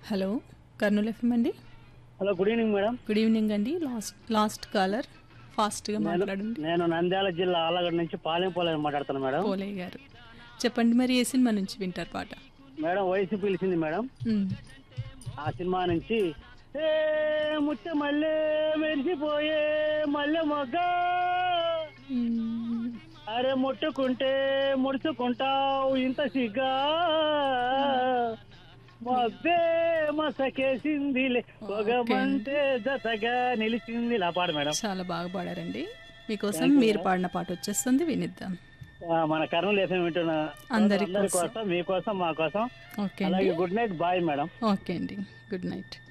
hello Kurnool FM అండి hello good evening madam good evening అండి last last caller ఫాస్ట్గా మాట్లాడండి నేను నంద్యాల జిల్లా ఆలగడ్డ నుంచి పాలెం పోలేని మాట్లాడుతాను మేడం పోలయ్య గారు చెప్పండి మరి ఏ సినిమా నుంచి వింటారు పాట మేడం వయసు పిలిచింది మేడం మ్, ఆ సినిమా నుంచి ఏ ముచ్చ మల్లె మెరిసిపోయే మల్లె మొగ్గ మ్, అరే ముట్టుకుంటే ముడుచుకుంటావు ఇంత సిగ్గా మబ్బే మసకేసిందిలే పొగమంటే జతగా నిలిచింది ఇలా పాడు మేడం చాలా బాగా పాడారండి మీకోసం మీరు పాడిన పాట వచ్చేస్తుంది వినిద్దాం ఆ, మన కర్నూలు ఎఫ్ఎం వింటున్న అందరి అందరి కోసం మీకోసం మా కోసం ఓకే అండి అలాగే good night bye madam okay అండి గుడ్ నైట్